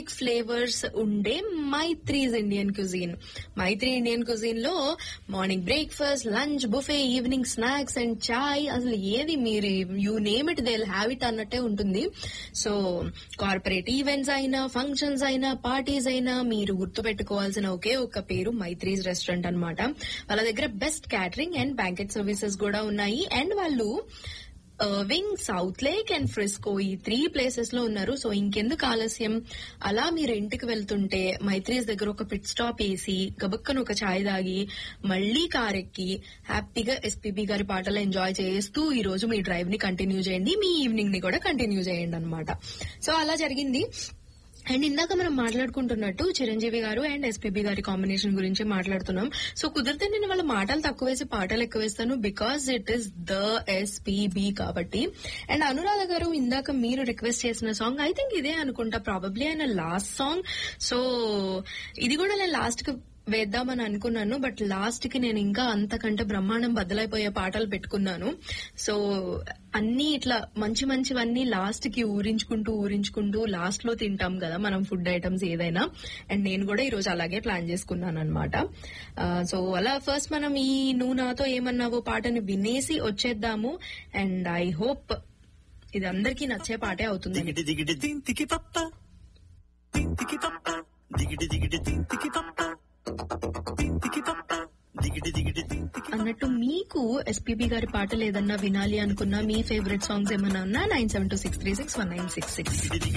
basic flavours ఉండే మైత్రీస్ Indian cuisine Maithri Indian cuisine లో morning breakfast lunch buffet evening snacks and చాయ్ అసలు ఏది మీరు you name it they have it అన్నట్టే ఉంటుంది సో కార్పొరేట్ ఈవెంట్స్ అయినా ఫంక్షన్స్ అయినా పార్టీస్ అయినా మీరు గుర్తు పెట్టుకోవాల్సిన ఒకే ఒక పేరు మైత్రీస్ రెస్టారెంట్ అన్నమాట వాళ్ళ దగ్గర best catering and banquet services కూడా ఉన్నాయి అండ్ వాళ్ళు Irving Southlake and Frisco ఈ త్రీ ప్లేసెస్ లో ఉన్నారు సో ఇంకెందుకు ఆలస్యం అలా మీరు ఇంటికి వెళ్తుంటే మైత్రీస్ దగ్గర ఒక పిట్ స్టాప్ వేసి గబక్కన ఒక ఛాయ్ తాగి మళ్ళీ కార్ ఎక్కి హ్యాపీగా ఎస్పీబీ గారి పాటలు ఎంజాయ్ చేస్తూ ఈ రోజు మీ డ్రైవ్ ని కంటిన్యూ చేయండి మీ ఈవినింగ్ ని కూడా కంటిన్యూ చేయండి అనమాట సో అలా జరిగింది అండ్ ఇందాక మనం మాట్లాడుకుంటున్నట్టు చిరంజీవి గారు అండ్ ఎస్పీబీ గారి కాంబినేషన్ గురించి మాట్లాడుతున్నాం సో కుదిరితే నేను వాళ్ళ మాటలు తక్కువ వేసి పాటలు ఎక్కువ వేస్తాను because it is the SPB కాబట్టి అండ్ అనురాధ గారు ఇందాక మీరు రిక్వెస్ట్ చేసిన సాంగ్ ఐ థింక్ ఇదే అనుకుంటా ప్రాబబ్లీ ఆయన లాస్ట్ సాంగ్ సో ఇది కూడా నేను లాస్ట్ కి వేద్దామని అనుకున్నాను బట్ లాస్ట్ కి నేను ఇంకా అంతకంటే బ్రహ్మాండం బద్దలైపోయే పాటలు పెట్టుకున్నాను సో అన్ని ఇట్లా మంచి మంచివన్నీ లాస్ట్ కి ఊరించుకుంటూ ఊరించుకుంటూ లాస్ట్ లో తింటాం కదా మనం ఫుడ్ ఐటమ్స్ ఏదైనా అండ్ నేను కూడా ఈ రోజు అలాగే ప్లాన్ చేసుకున్నాను అనమాట సో అలా ఫస్ట్ మనం ఈ నువ్వు నాతో ఏమన్నావో పాటని వినేసి వచ్చేద్దాము అండ్ ఐ హోప్ ఇది అందరికీ నచ్చే పాటే అవుతుంది దిగిడి దిగిడి దింతికి పప్ప దింతికి పప్ప దిగిడి దిగిడి దింతికి పప్ప దింతికి పప్ప దిగిడి దిగిడి దింతికి అన్నట్టు మీకు ఎస్పీబీ గారి పాటలు ఏదన్నా వినాలి అనుకున్నా మీ ఫేవరెట్ సాంగ్స్ ఏమన్నా ఉన్నా nine seven two six three six one nine six six Digidi